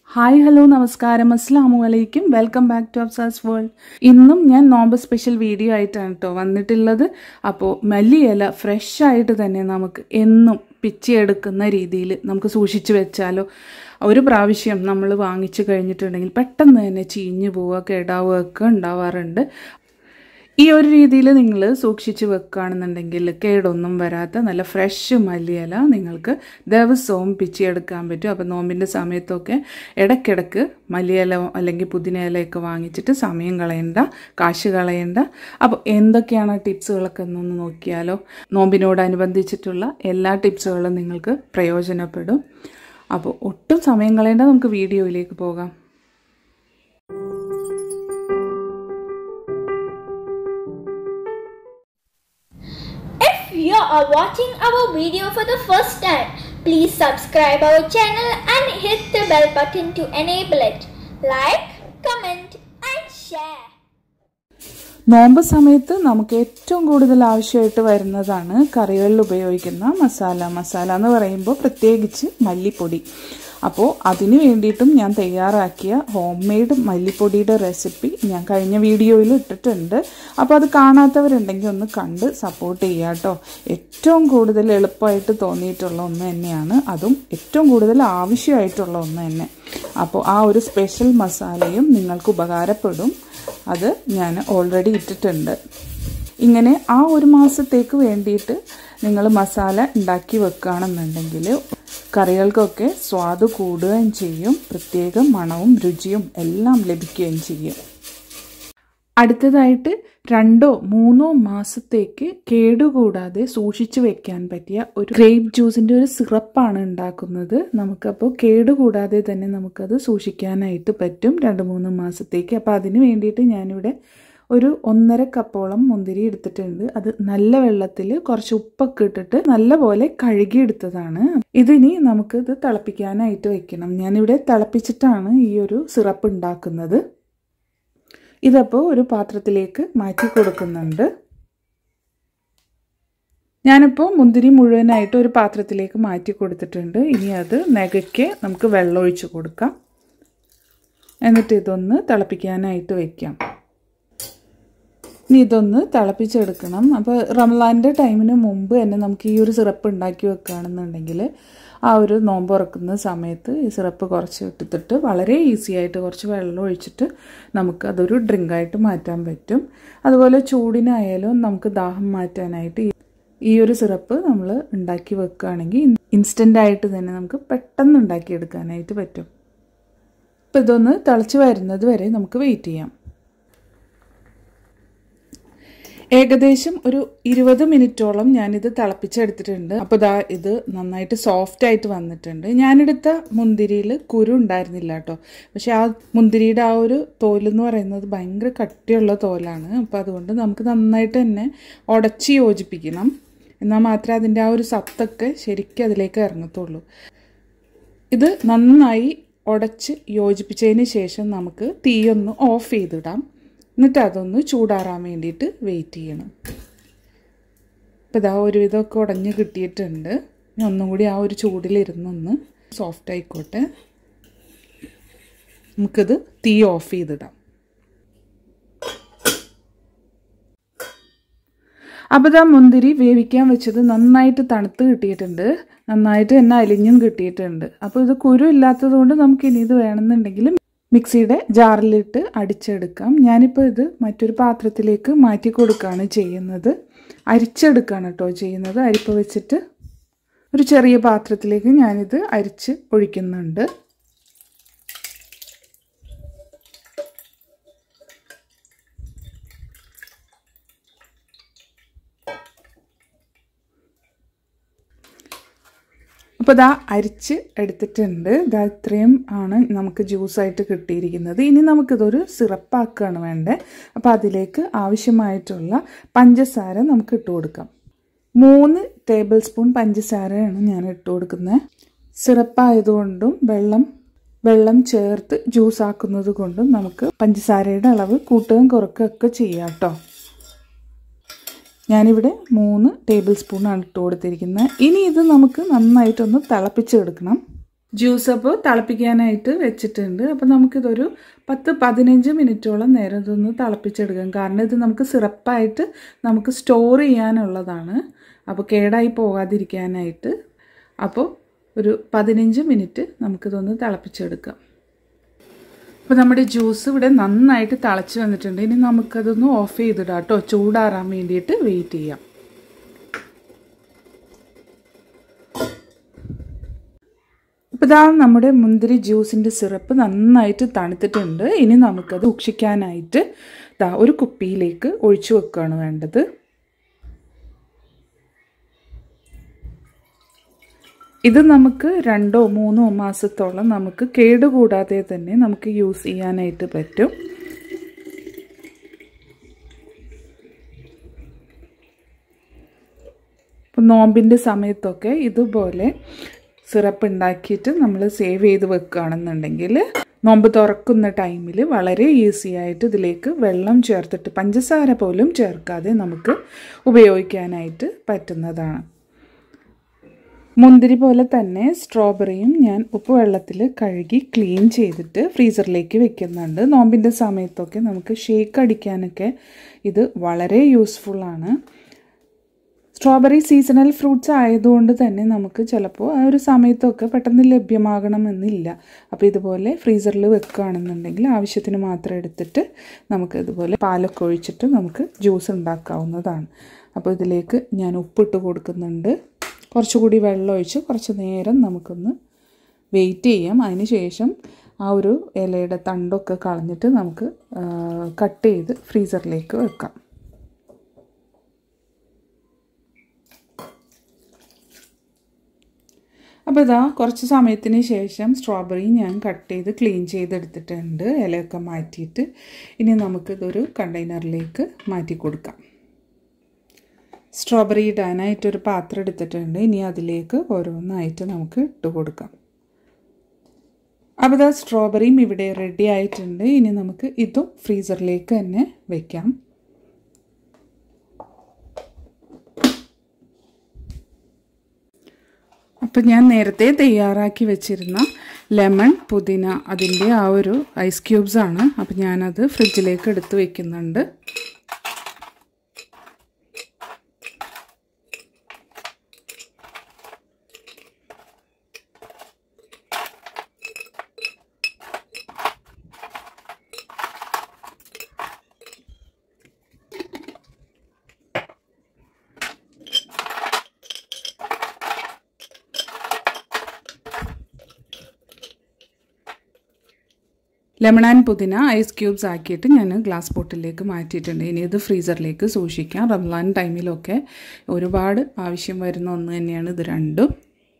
Hi hello നമസ്കാരം അസ്സാമു അലൈക്കും welcome back to Absas world ഇന്നും ഞാൻ നോമ്പ് സ്പെഷ്യൽ വീഡിയോ ആയിട്ടാണ് കേട്ടോ വന്നിട്ടുള്ളത് അപ്പോൾ മല്ലിയില ഫ്രഷ് ആയിട്ട് തന്നെ നമുക്ക് എന്നും പിച്ചിയെടുക്കുന്ന രീതിയിൽ നമുക്ക് സൂക്ഷിച്ചു വെച്ചാലോ ഒരു പ്രാവശ്യം നമ്മൾ വാങ്ങിച്ചു കഴിഞ്ഞിട്ടുണ്ടെങ്കിൽ പെട്ടെന്ന് തന്നെ ചീഞ്ഞു പോവുക കേടാവുക ഒക്കെ ഉണ്ടാവാറുണ്ട് ഈ ഒരു രീതിയിൽ നിങ്ങൾ സൂക്ഷിച്ച് വെക്കുകയാണെന്നുണ്ടെങ്കിൽ കേടൊന്നും വരാത്ത നല്ല ഫ്രഷ് മല്ലിയില നിങ്ങൾക്ക് ദിവസവും പിച്ചിയെടുക്കാൻ പറ്റും അപ്പോൾ നോമ്പിൻ്റെ സമയത്തൊക്കെ ഇടയ്ക്കിടയ്ക്ക് മല്ലിയില അല്ലെങ്കിൽ പുതിന ഇലയൊക്കെ വാങ്ങിച്ചിട്ട് സമയം കളയണ്ട കാശ് കളയണ്ട അപ്പോൾ എന്തൊക്കെയാണ് ടിപ്സുകളൊക്കെ എന്നൊന്ന് നോക്കിയാലോ നോമ്പിനോടനുബന്ധിച്ചിട്ടുള്ള എല്ലാ ടിപ്സുകളും നിങ്ങൾക്ക് പ്രയോജനപ്പെടും അപ്പോൾ ഒട്ടും സമയം കളയേണ്ട നമുക്ക് വീഡിയോയിലേക്ക് പോകാം If you are watching our video for the first time, please subscribe our channel and hit the bell button to enable it. Like, comment and share. നോമ്പ് സമയത്ത് നമുക്ക് ഏറ്റവും കൂടുതൽ ആവശ്യമായിട്ട് വരുന്നതാണ് കറികളിൽ ഉപയോഗിക്കുന്ന മസാല മസാല എന്ന് പറയുമ്പോൾ പ്രത്യേകിച്ച് മല്ലിപ്പൊടി അപ്പോൾ അതിന് വേണ്ടിയിട്ടും ഞാൻ തയ്യാറാക്കിയ ഹോം മെയ്ഡ് മല്ലിപ്പൊടിയുടെ റെസിപ്പി ഞാൻ കഴിഞ്ഞ വീഡിയോയിൽ ഇട്ടിട്ടുണ്ട് അപ്പോൾ അത് കാണാത്തവരുണ്ടെങ്കിൽ ഒന്ന് കണ്ട് സപ്പോർട്ട് ചെയ്യുക കേട്ടോ ഏറ്റവും കൂടുതൽ എളുപ്പമായിട്ട് തോന്നിയിട്ടുള്ള ഒന്ന് തന്നെയാണ് അതും ഏറ്റവും കൂടുതൽ ആവശ്യമായിട്ടുള്ള ഒന്ന് തന്നെ അപ്പോൾ ആ ഒരു സ്പെഷ്യൽ മസാലയും നിങ്ങൾക്ക് ഉപകാരപ്പെടും അത് ഞാൻ ഓൾറെഡി ഇട്ടിട്ടുണ്ട് ഇങ്ങനെ ആ ഒരു മാസത്തേക്ക് വേണ്ടിയിട്ട് നിങ്ങൾ മസാല ഉണ്ടാക്കി വെക്കുകയാണെന്നുണ്ടെങ്കിൽ കറികൾക്കൊക്കെ സ്വാദ് കൂടുകയും ചെയ്യും പ്രത്യേക മണവും രുചിയും എല്ലാം ലഭിക്കുകയും ചെയ്യും അടുത്തതായിട്ട് രണ്ടോ മൂന്നോ മാസത്തേക്ക് കേടുകൂടാതെ സൂക്ഷിച്ചു വെക്കാൻ പറ്റിയ ഒരു ഗ്രേപ്പ് ജ്യൂസിൻ്റെ ഒരു സിറപ്പാണ് ഉണ്ടാക്കുന്നത് നമുക്കപ്പോൾ കേടുകൂടാതെ തന്നെ നമുക്കത് സൂക്ഷിക്കാനായിട്ട് പറ്റും രണ്ട് മൂന്ന് മാസത്തേക്ക് അപ്പോൾ അതിന് വേണ്ടിയിട്ട് ഞാനിവിടെ ഒരു ഒന്നര കപ്പോളം മുന്തിരി എടുത്തിട്ടുണ്ട് അത് നല്ല വെള്ളത്തിൽ കുറച്ച് ഉപ്പൊക്കെ ഇട്ടിട്ട് നല്ലപോലെ കഴുകിയെടുത്തതാണ് ഇതിനി നമുക്ക് ഇത് തിളപ്പിക്കാനായിട്ട് വെക്കണം ഞാനിവിടെ തിളപ്പിച്ചിട്ടാണ് ഈ ഒരു സിറപ്പ് ഉണ്ടാക്കുന്നത് ഇതപ്പോൾ ഒരു പാത്രത്തിലേക്ക് മാറ്റി കൊടുക്കുന്നുണ്ട് ഞാനിപ്പോൾ മുന്തിരി മുഴുവനായിട്ട് ഒരു പാത്രത്തിലേക്ക് മാറ്റി കൊടുത്തിട്ടുണ്ട് ഇനി അത് നെകയ്ക്ക് നമുക്ക് വെള്ളം ഒഴിച്ച് കൊടുക്കാം എന്നിട്ട് ഇതൊന്ന് തിളപ്പിക്കാനായിട്ട് വയ്ക്കാം ഇനി ഇതൊന്ന് തിളപ്പിച്ചെടുക്കണം അപ്പോൾ റംലാൻ്റെ ടൈമിന് മുമ്പ് തന്നെ നമുക്ക് ഈ ഒരു സിറപ്പ് ഉണ്ടാക്കി വെക്കുകയാണെന്നുണ്ടെങ്കിൽ ആ ഒരു നോമ്പ് തുറക്കുന്ന സമയത്ത് ഈ സിറപ്പ് കുറച്ച് ഇട്ടിട്ട് വളരെ ഈസി ആയിട്ട് കുറച്ച് വെള്ളം ഒഴിച്ചിട്ട് നമുക്ക് അതൊരു ഡ്രിങ്കായിട്ട് മാറ്റാൻ പറ്റും അതുപോലെ ചൂടിനായാലും നമുക്ക് ദാഹം മാറ്റാനായിട്ട് ഈ ഒരു സിറപ്പ് നമ്മൾ ഉണ്ടാക്കി വെക്കുകയാണെങ്കിൽ ഇൻസ്റ്റൻ്റ് ആയിട്ട് തന്നെ നമുക്ക് പെട്ടെന്ന് ഉണ്ടാക്കിയെടുക്കാനായിട്ട് പറ്റും അപ്പോൾ ഇതൊന്ന് തിളച്ച് വരുന്നത് വരെ നമുക്ക് വെയിറ്റ് ചെയ്യാം ഏകദേശം ഒരു ഇരുപത് മിനിറ്റോളം ഞാനിത് തിളപ്പിച്ചെടുത്തിട്ടുണ്ട് അപ്പോൾ ഇതാ ഇത് നന്നായിട്ട് സോഫ്റ്റ് ആയിട്ട് വന്നിട്ടുണ്ട് ഞാനെടുത്ത മുന്തിരിയിൽ കുരു ഉണ്ടായിരുന്നില്ല കേട്ടോ പക്ഷെ ആ മുന്തിരിയുടെ ആ ഒരു തോലെന്ന് പറയുന്നത് ഭയങ്കര കട്ടിയുള്ള തോലാണ് അപ്പോൾ അതുകൊണ്ട് നമുക്ക് നന്നായിട്ട് തന്നെ ഉടച്ച് യോജിപ്പിക്കണം എന്നാൽ മാത്രമേ അതിൻ്റെ ആ ഒരു സത്തൊക്കെ ശരിക്കും അതിലേക്ക് ഇറങ്ങത്തുള്ളൂ ഇത് നന്നായി ഉടച്ച് യോജിപ്പിച്ചതിന് ശേഷം നമുക്ക് തീയൊന്ന് ഓഫ് ചെയ്തിടാം എന്നിട്ട് അതൊന്ന് ചൂടാറാൻ വേണ്ടിയിട്ട് വെയിറ്റ് ചെയ്യണം അപ്പോൾ ഇതാ ഒരുവിധമൊക്കെ ഉടഞ്ഞ് കിട്ടിയിട്ടുണ്ട് ഇനി ഒന്നും കൂടി ആ ഒരു ചൂടിലിരുന്നൊന്ന് സോഫ്റ്റ് ആയിക്കോട്ടെ നമുക്കിത് തീ ഓഫ് ചെയ്തിടാം അപ്പോൾ ഇതാ മുന്തിരി വേവിക്കാൻ വെച്ചത് നന്നായിട്ട് തണുത്ത് കിട്ടിയിട്ടുണ്ട് നന്നായിട്ട് തന്നെ അലിഞ്ഞും കിട്ടിയിട്ടുണ്ട് അപ്പോൾ ഇത് കുരു ഇല്ലാത്തത് കൊണ്ട് നമുക്ക് ഇനി ഇത് വേണമെന്നുണ്ടെങ്കിൽ മിക്സിയുടെ ജാറിലിട്ട് അടിച്ചെടുക്കാം ഞാനിപ്പോൾ ഇത് മറ്റൊരു പാത്രത്തിലേക്ക് മാറ്റി കൊടുക്കുകയാണ് ചെയ്യുന്നത് അരിച്ചെടുക്കുകയാണ് കേട്ടോ ചെയ്യുന്നത് അരിപ്പ വെച്ചിട്ട് ഒരു ചെറിയ പാത്രത്തിലേക്ക് ഞാനിത് അരിച്ച് ഒഴിക്കുന്നുണ്ട് അപ്പോൾ ഇതാ അരിച്ച് എടുത്തിട്ടുണ്ട് ഇതാ ഇത്രയും ആണ് നമുക്ക് ജ്യൂസായിട്ട് കിട്ടിയിരിക്കുന്നത് ഇനി നമുക്കിതൊരു സിറപ്പാക്കുകയാണ് വേണ്ടത് അപ്പോൾ അതിലേക്ക് ആവശ്യമായിട്ടുള്ള പഞ്ചസാര നമുക്ക് ഇട്ട് കൊടുക്കാം മൂന്ന് ടേബിൾ സ്പൂൺ പഞ്ചസാരയാണ് ഞാൻ ഇട്ട് കൊടുക്കുന്നത് സിറപ്പായതുകൊണ്ടും വെള്ളം വെള്ളം ചേർത്ത് ജ്യൂസ് ആക്കുന്നത് കൊണ്ടും നമുക്ക് പഞ്ചസാരയുടെ അളവ് കൂട്ടുകയും കുറയ്ക്കുകയൊക്കെ ചെയ്യാം കേട്ടോ ഞാനിവിടെ മൂന്ന് ടേബിൾ സ്പൂണാണ് ഇട്ട് കൊടുത്തിരിക്കുന്നത് ഇനി ഇത് നമുക്ക് നന്നായിട്ടൊന്ന് തിളപ്പിച്ചെടുക്കണം ജ്യൂസ് അപ്പോൾ തിളപ്പിക്കാനായിട്ട് വെച്ചിട്ടുണ്ട് അപ്പോൾ നമുക്കിതൊരു പത്ത് പതിനഞ്ച് മിനിറ്റോളം നേരം ഇതൊന്ന് തിളപ്പിച്ചെടുക്കാം കാരണം ഇത് നമുക്ക് സിറപ്പായിട്ട് നമുക്ക് സ്റ്റോർ ചെയ്യാനുള്ളതാണ് അപ്പോൾ കേടായി പോകാതിരിക്കാനായിട്ട് അപ്പോൾ ഒരു പതിനഞ്ച് മിനിറ്റ് നമുക്കിതൊന്ന് തിളപ്പിച്ചെടുക്കാം അപ്പോൾ നമ്മുടെ ജ്യൂസ് ഇവിടെ നന്നായിട്ട് തിളച്ച് വന്നിട്ടുണ്ട് ഇനി നമുക്കതൊന്ന് ഓഫ് ചെയ്തിടാം കേട്ടോ ചൂടാറാൻ വേണ്ടിയിട്ട് വെയിറ്റ് ചെയ്യാം ഇപ്പോൾ ഇതാ നമ്മുടെ മുന്തിരി ജ്യൂസിൻ്റെ സിറപ്പ് നന്നായിട്ട് തണുത്തിട്ടുണ്ട് ഇനി നമുക്കത് സൂക്ഷിക്കാനായിട്ട് ദാ ഒരു കുപ്പിയിലേക്ക് ഒഴിച്ചു വെക്കുകയാണ് വേണ്ടത് ഇത് നമുക്ക് രണ്ടോ മൂന്നോ മാസത്തോളം നമുക്ക് കേടുകൂടാതെ തന്നെ നമുക്ക് യൂസ് ചെയ്യാനായിട്ട് പറ്റും നോമ്പിൻ്റെ സമയത്തൊക്കെ ഇതുപോലെ സിറപ്പ് ഉണ്ടാക്കിയിട്ട് നമ്മൾ സേവ് ചെയ്ത് വെക്കുകയാണെന്നുണ്ടെങ്കിൽ നോമ്പ് തുറക്കുന്ന ടൈമിൽ വളരെ ഈസി ആയിട്ട് ഇതിലേക്ക് വെള്ളം ചേർത്തിട്ട് പഞ്ചസാര പോലും ചേർക്കാതെ നമുക്ക് ഉപയോഗിക്കാനായിട്ട് പറ്റുന്നതാണ് മുന്തിരി പോലെ തന്നെ സ്ട്രോബെറിയും ഞാൻ ഉപ്പുവെള്ളത്തിൽ കഴുകി ക്ലീൻ ചെയ്തിട്ട് ഫ്രീസറിലേക്ക് വെക്കുന്നുണ്ട് നോമ്പിൻ്റെ സമയത്തൊക്കെ നമുക്ക് ഷേക്ക് അടിക്കാനൊക്കെ ഇത് വളരെ യൂസ്ഫുള്ളാണ് സ്ട്രോബെറി സീസണൽ ഫ്രൂട്ട്സ് ആയതുകൊണ്ട് തന്നെ നമുക്ക് ചിലപ്പോൾ ആ ഒരു സമയത്തൊക്കെ പെട്ടെന്ന് ലഭ്യമാകണമെന്നില്ല അപ്പോൾ ഇതുപോലെ ഫ്രീസറിൽ വെക്കുകയാണെന്നുണ്ടെങ്കിൽ ആവശ്യത്തിന് മാത്രം എടുത്തിട്ട് നമുക്ക് ഇതുപോലെ പാലൊക്കെ ഒഴിച്ചിട്ട് നമുക്ക് ജ്യൂസ് ഉണ്ടാക്കാവുന്നതാണ് അപ്പോൾ ഇതിലേക്ക് ഞാൻ ഉപ്പിട്ട് കൊടുക്കുന്നുണ്ട് കുറച്ചുകൂടി വെള്ളം ഒഴിച്ച് കുറച്ച് നേരം നമുക്കൊന്ന് വെയിറ്റ് ചെയ്യാം അതിന് ശേഷം ആ ഒരു ഇലയുടെ തണ്ടൊക്കെ കളഞ്ഞിട്ട് നമുക്ക് കട്ട് ചെയ്ത് ഫ്രീസറിലേക്ക് വെക്കാം അപ്പോൾ ഇതാ കുറച്ച് സമയത്തിന് ശേഷം സ്ട്രോബെറി ഞാൻ കട്ട് ചെയ്ത് ക്ലീൻ ചെയ്തെടുത്തിട്ടുണ്ട് ഇലയൊക്കെ മാറ്റിയിട്ട് ഇനി നമുക്കിതൊരു കണ്ടെയ്നറിലേക്ക് മാറ്റി കൊടുക്കാം സ്ട്രോബെറി ഇടാനായിട്ടൊരു പാത്രം എടുത്തിട്ടുണ്ട് ഇനി അതിലേക്ക് ഓരോന്നായിട്ട് നമുക്ക് ഇട്ട് കൊടുക്കാം അപ്പോൾ ഇതാ സ്ട്രോബെറിയും ഇവിടെ റെഡി ആയിട്ടുണ്ട് ഇനി നമുക്ക് ഇതും ഫ്രീസറിലേക്ക് തന്നെ വെക്കാം അപ്പം ഞാൻ നേരത്തെ തയ്യാറാക്കി വെച്ചിരുന്ന ലെമൺ പുതിന അതിൻ്റെ ആ ഒരു ഐസ് ക്യൂബ്സ് ആണ് അപ്പം ഞാനത് ഫ്രിഡ്ജിലേക്ക് എടുത്ത് വെക്കുന്നുണ്ട് ലെമൺ ആൻഡ് പുതിന ഐസ് ക്യൂബ്സ് ആക്കിയിട്ട് ഞാൻ ഗ്ലാസ് ബോട്ടിലേക്ക് മാറ്റിയിട്ടുണ്ട് ഇനി ഇത് ഫ്രീസറിലേക്ക് സൂക്ഷിക്കാം റംസാൻ ടൈമിലൊക്കെ ഒരുപാട് ആവശ്യം വരുന്ന ഒന്ന് തന്നെയാണ് ഇത് രണ്ടും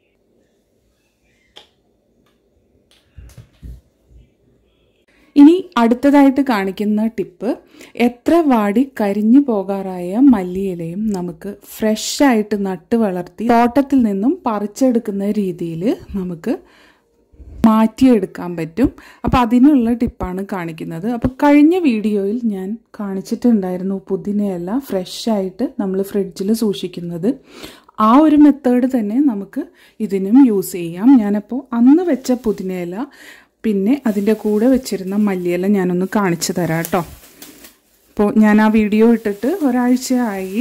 ഇനി അടുത്തതായിട്ട് കാണിക്കുന്ന ടിപ്പ് എത്ര വാടി കരിഞ്ഞു പോകാറായ മല്ലിയിലയും നമുക്ക് ഫ്രഷായിട്ട് നട്ട് വളർത്തി തോട്ടത്തിൽ നിന്നും പറിച്ചെടുക്കുന്ന രീതിയിൽ നമുക്ക് മാറ്റിയെടുക്കാൻ പറ്റും അപ്പോൾ അതിനുള്ള ടിപ്പാണ് കാണിക്കുന്നത് അപ്പോൾ കഴിഞ്ഞ വീഡിയോയിൽ ഞാൻ കാണിച്ചിട്ടുണ്ടായിരുന്നു പുതിനയല്ല ഫ്രഷായിട്ട് നമ്മൾ ഫ്രിഡ്ജിൽ സൂക്ഷിക്കുന്നത് ആ ഒരു മെത്തേഡ് തന്നെ നമുക്ക് ഇതിനും യൂസ് ചെയ്യാം ഞാനപ്പോൾ അന്ന് വെച്ച പുതിനയില പിന്നെ അതിൻ്റെ കൂടെ വെച്ചിരുന്ന മല്ലിയില ഞാനൊന്ന് കാണിച്ചു തരാം കേട്ടോ അപ്പോൾ ഞാൻ ആ വീഡിയോ ഇട്ടിട്ട് ഒരാഴ്ചയായി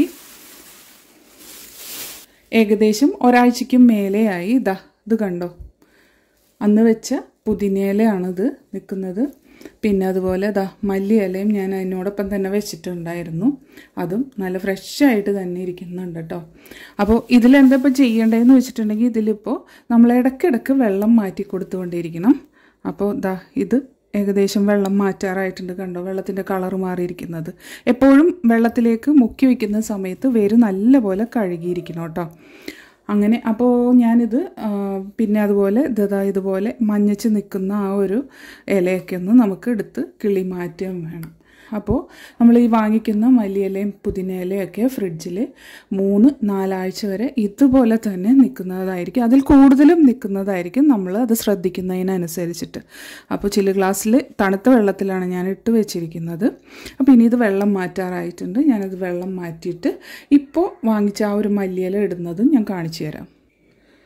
ഏകദേശം ഒരാഴ്ചയ്ക്കും മേലെയായി ഇതാ ഇത് കണ്ടോ അന്ന് വെച്ച പുതിനയിലയാണിത് നിൽക്കുന്നത് പിന്നെ അതുപോലെ ദാ മല്ലി ഇലയും ഞാൻ അതിനോടൊപ്പം തന്നെ വെച്ചിട്ടുണ്ടായിരുന്നു അതും നല്ല ഫ്രഷായിട്ട് തന്നെ ഇരിക്കുന്നുണ്ട് കേട്ടോ അപ്പോൾ ഇതിലെന്താ ഇപ്പോൾ ചെയ്യേണ്ടതെന്ന് വെച്ചിട്ടുണ്ടെങ്കിൽ ഇതിലിപ്പോൾ നമ്മൾ ഇടയ്ക്കിടയ്ക്ക് വെള്ളം മാറ്റി കൊടുത്തുകൊണ്ടിരിക്കണം അപ്പോൾ ദാ ഇത് ഏകദേശം വെള്ളം മാറ്റാറായിട്ടുണ്ട് കണ്ടോ വെള്ളത്തിൻ്റെ കളർ മാറിയിരിക്കുന്നത് എപ്പോഴും വെള്ളത്തിലേക്ക് മുക്കി വയ്ക്കുന്ന സമയത്ത് വേര് നല്ലപോലെ കഴുകിയിരിക്കണം കേട്ടോ അങ്ങനെ അപ്പോൾ ഞാനിത് പിന്നെ അതുപോലെ ഇതാ ഇതുപോലെ മഞ്ഞച്ച് നിൽക്കുന്ന ആ ഒരു ഇലയൊക്കെ ഒന്ന് നമുക്ക് എടുത്ത് കിളി മാറ്റുകയും വേണം അപ്പോൾ നമ്മൾ ഈ വാങ്ങിക്കുന്ന മല്ലിയിലയും പുതിനയിലയൊക്കെ ഫ്രിഡ്ജിൽ മൂന്ന് നാലാഴ്ച വരെ ഇതുപോലെ തന്നെ നിൽക്കുന്നതായിരിക്കും അതിൽ കൂടുതലും നിൽക്കുന്നതായിരിക്കും നമ്മൾ അത് ശ്രദ്ധിക്കുന്നതിനനുസരിച്ചിട്ട് അപ്പോൾ ചില ഗ്ലാസ്സിൽ തണുത്ത വെള്ളത്തിലാണ് ഞാൻ ഇട്ട് വെച്ചിരിക്കുന്നത് അപ്പോൾ ഇനി ഇത് വെള്ളം മാറ്റാറായിട്ടുണ്ട് ഞാനത് വെള്ളം മാറ്റിയിട്ട് ഇപ്പോൾ വാങ്ങിച്ച ആ ഒരു മല്ലിയില ഇടുന്നതും ഞാൻ കാണിച്ചു തരാം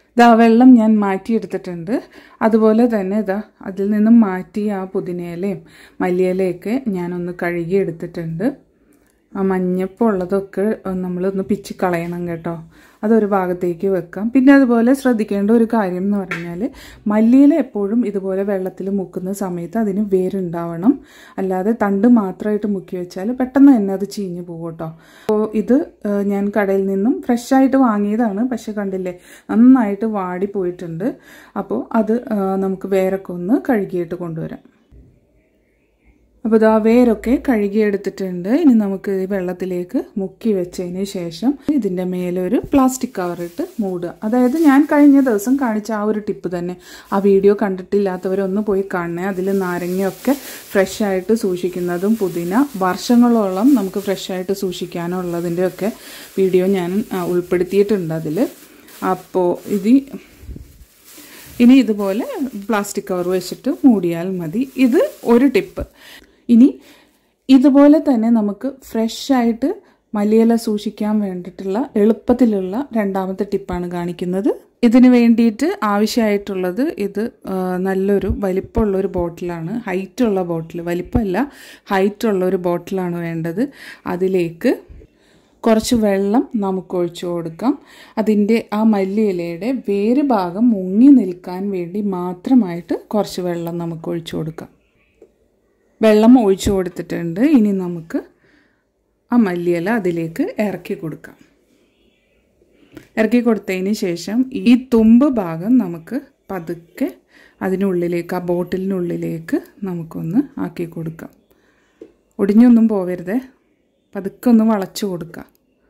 ഇതാ വെള്ളം ഞാൻ മാറ്റിയെടുത്തിട്ടുണ്ട് അതുപോലെ തന്നെ ഇതാ അതിൽ നിന്നും മാറ്റി ആ പുതിനയിലയും മല്ലിയിലയൊക്കെ ഞാനൊന്ന് കഴുകി എടുത്തിട്ടുണ്ട് ആ മഞ്ഞപ്പോൾ ഉള്ളതൊക്കെ നമ്മളൊന്ന് പിച്ചി കളയണം കേട്ടോ അതൊരു ഭാഗത്തേക്ക് വെക്കാം പിന്നെ അതുപോലെ ശ്രദ്ധിക്കേണ്ട ഒരു കാര്യം എന്ന് പറഞ്ഞാൽ മല്ലിയില എപ്പോഴും ഇതുപോലെ വെള്ളത്തിൽ മുക്കുന്ന സമയത്ത് അതിന് വേരുണ്ടാവണം അല്ലാതെ തണ്ട് മാത്രമായിട്ട് മുക്കി വെച്ചാൽ പെട്ടെന്ന് തന്നെ അത് ചീഞ്ഞു പോകും കേട്ടോ അപ്പോൾ ഇത് ഏഹ്, ഞാൻ കടയിൽ നിന്നും ഫ്രഷ് ആയിട്ട് വാങ്ങിയതാണ് പക്ഷെ കണ്ടില്ലേ നന്നായിട്ട് വാടി പോയിട്ടുണ്ട് അപ്പോൾ അത് ഏഹ്, നമുക്ക് വേരൊക്കെ ഒന്ന് കഴുകിയിട്ട് കൊണ്ടുവരാം അപ്പോൾ ഇതാ വേരൊക്കെ കഴുകിയെടുത്തിട്ടുണ്ട് ഇനി നമുക്ക് ഈ വെള്ളത്തിലേക്ക് മുക്കി വെച്ചതിന് ശേഷം ഇതിൻ്റെ മേലെ ഒരു പ്ലാസ്റ്റിക് കവറിട്ട് മൂടുക അതായത് ഞാൻ കഴിഞ്ഞ ദിവസം കാണിച്ച ആ ഒരു ടിപ്പ് തന്നെ ആ വീഡിയോ കണ്ടിട്ടില്ലാത്തവരൊന്ന് പോയി കാണണേ അതിൽ നാരങ്ങയൊക്കെ ഫ്രഷ് ആയിട്ട് സൂക്ഷിക്കുന്നതും പുതിന വർഷങ്ങളോളം നമുക്ക് ഫ്രഷ് ആയിട്ട് സൂക്ഷിക്കാനുള്ളതിൻ്റെ ഒക്കെ വീഡിയോ ഞാൻ ആ, ഉൾപ്പെടുത്തിയിട്ടുണ്ട് അതിൽ അപ്പോൾ ഇത് ഇനി ഇതുപോലെ പ്ലാസ്റ്റിക് കവർ വെച്ചിട്ട് മൂടിയാൽ മതി ഇത് ഒരു ടിപ്പ് ഇനി ഇതുപോലെ തന്നെ നമുക്ക് ഫ്രഷ് ആയിട്ട് മല്ലിയില സൂക്ഷിക്കാൻ വേണ്ടിയിട്ടുള്ള എളുപ്പത്തിലുള്ള രണ്ടാമത്തെ ടിപ്പാണ് കാണിക്കുന്നത് ഇതിന് വേണ്ടിയിട്ട് ആവശ്യമായിട്ടുള്ളത് ഇത് ആ, നല്ലൊരു വലിപ്പമുള്ള ഒരു ബോട്ടിലാണ് ഹൈറ്റുള്ള ബോട്ടിൽ വലിപ്പമല്ല ഹൈറ്റുള്ള ഒരു ബോട്ടിലാണ് വേണ്ടത് അതിലേക്ക് കുറച്ച് വെള്ളം നമുക്ക് ഒഴിച്ചു കൊടുക്കാം അതിൻ്റെ ആ മല്ലിയിലയുടെ വേര് ഭാഗം മുങ്ങി നിൽക്കാൻ വേണ്ടി മാത്രമായിട്ട് കുറച്ച് വെള്ളം നമുക്ക് ഒഴിച്ചു കൊടുക്കാം വെള്ളം ഒഴിച്ചു കൊടുത്തിട്ടുണ്ട് ഇനി നമുക്ക് ആ മല്ലിയില അതിലേക്ക് ഇറക്കി കൊടുക്കാം ഇറക്കി കൊടുത്തതിന് ശേഷം ഈ തുമ്പ് ഭാഗം നമുക്ക് പതുക്കെ അതിനുള്ളിലേക്ക് ആ ബോട്ടിലിനുള്ളിലേക്ക് നമുക്കൊന്ന് ആക്കി കൊടുക്കാം ഒടിഞ്ഞൊന്നും പോവരുതേ പതുക്കെ ഒന്ന് വളച്ചു കൊടുക്കുക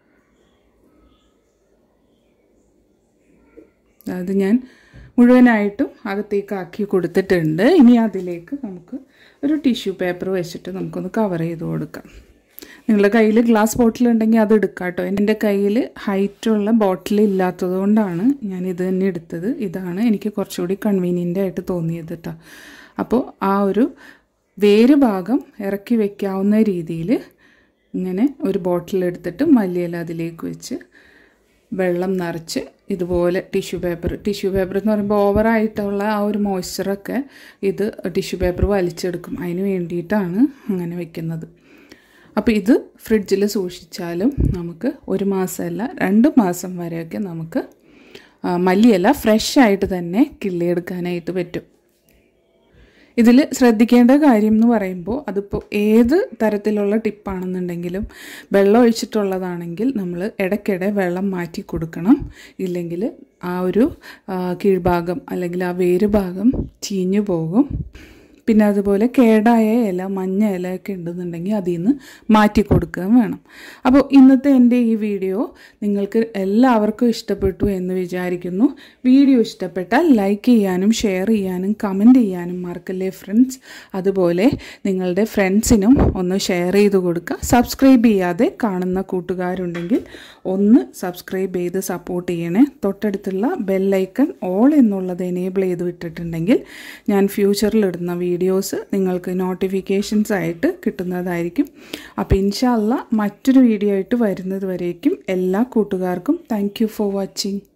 അത് ഞാൻ മുഴുവനായിട്ടും അകത്തേക്ക് ആക്കി കൊടുത്തിട്ടുണ്ട് ഇനി അതിലേക്ക് നമുക്ക് ഒരു ടിഷ്യൂ പേപ്പർ വെച്ചിട്ട് നമുക്കൊന്ന് കവർ ചെയ്ത് കൊടുക്കാം നിങ്ങളുടെ കയ്യിൽ ഗ്ലാസ് ബോട്ടിൽ ഉണ്ടെങ്കിൽ അത് എടുക്കാം കേട്ടോ എൻ്റെ കയ്യിൽ ഹൈറ്റുള്ള ബോട്ടിൽ ഇല്ലാത്തത് കൊണ്ടാണ് ഞാൻ ഇത് തന്നെ എടുത്തത് ഇതാണ് എനിക്ക് കുറച്ചുകൂടി കൺവീനിയൻ്റ് ആയിട്ട് തോന്നിയത് കേട്ടോ അപ്പോൾ ആ ഒരു വേര് ഭാഗം ഇറക്കി വെക്കാവുന്ന രീതിയിൽ ഇങ്ങനെ ഒരു ബോട്ടിൽ എടുത്തിട്ട് മല്ലിയില അതിലേക്ക് വെച്ച് വെള്ളം നിറച്ച് ഇതുപോലെ ടിഷ്യൂ പേപ്പർ ടിഷ്യൂ പേപ്പർ എന്ന് പറയുമ്പോൾ ഓവറായിട്ടുള്ള ആ ഒരു മോയ്സ്ചറൊക്കെ ഇത് ടിഷ്യൂ പേപ്പർ വലിച്ചെടുക്കും അതിന് വേണ്ടിയിട്ടാണ് അങ്ങനെ വെക്കുന്നത് അപ്പോൾ ഇത് ഫ്രിഡ്ജിൽ സൂക്ഷിച്ചാലും നമുക്ക് ഒരു മാസമല്ല രണ്ട് മാസം വരെയൊക്കെ നമുക്ക് ആ, മല്ലിയില ഫ്രഷ് ആയിട്ട് തന്നെ കിള്ളിയെടുക്കാനായിട്ട് പറ്റും ഇതിൽ ശ്രദ്ധിക്കേണ്ട കാര്യം എന്ന് പറയുമ്പോൾ അതിപ്പോൾ ഏത് തരത്തിലുള്ള ടിപ്പാണെന്നുണ്ടെങ്കിലും വെള്ളം ഒഴിച്ചിട്ടുള്ളതാണെങ്കിൽ നമ്മൾ ഇടയ്ക്കിടെ വെള്ളം മാറ്റി കൊടുക്കണം ഇല്ലെങ്കിൽ ആ ഒരു ആ, കീഴ്ഭാഗം അല്ലെങ്കിൽ ആ വേര് ഭാഗം ചീഞ്ഞു പോകും പിന്നെ അതുപോലെ കേടായ ഇല മഞ്ഞ ഇലയൊക്കെ ഉണ്ടെന്നുണ്ടെങ്കിൽ അതിൽ നിന്ന് മാറ്റി കൊടുക്കുകയും വേണം അപ്പോൾ ഇന്നത്തെ എൻ്റെ ഈ വീഡിയോ നിങ്ങൾക്ക് എല്ലാവർക്കും ഇഷ്ടപ്പെട്ടു എന്ന് വിചാരിക്കുന്നു വീഡിയോ ഇഷ്ടപ്പെട്ടാൽ ലൈക്ക് ചെയ്യാനും ഷെയർ ചെയ്യാനും കമൻറ്റ് ചെയ്യാനും മറക്കല്ലേ ഫ്രണ്ട്സ് അതുപോലെ നിങ്ങളുടെ ഫ്രണ്ട്സിനും ഒന്ന് ഷെയർ ചെയ്ത് കൊടുക്കുക സബ്സ്ക്രൈബ് ചെയ്യാതെ കാണുന്ന കൂട്ടുകാരുണ്ടെങ്കിൽ ഒന്ന് സബ്സ്ക്രൈബ് ചെയ്ത് സപ്പോർട്ട് ചെയ്യണേ തൊട്ടടുത്തുള്ള ബെല്ലൈക്കൺ ഓൾ എന്നുള്ളത് എനേബിൾ ചെയ്ത് വിട്ടിട്ടുണ്ടെങ്കിൽ ഞാൻ ഫ്യൂച്ചറിൽ ഇടുന്ന വീഡിയോസ് നിങ്ങൾക്ക് നോട്ടിഫിക്കേഷൻസ് ആയിട്ട് കിട്ടുന്നതായിരിക്കും അപ്പോൾ ഇൻഷാല്ല മറ്റൊരു വീഡിയോ ആയിട്ട് വരുന്നത് വരേക്കും എല്ലാ കൂട്ടുകാർക്കും താങ്ക് ഫോർ വാച്ചിങ്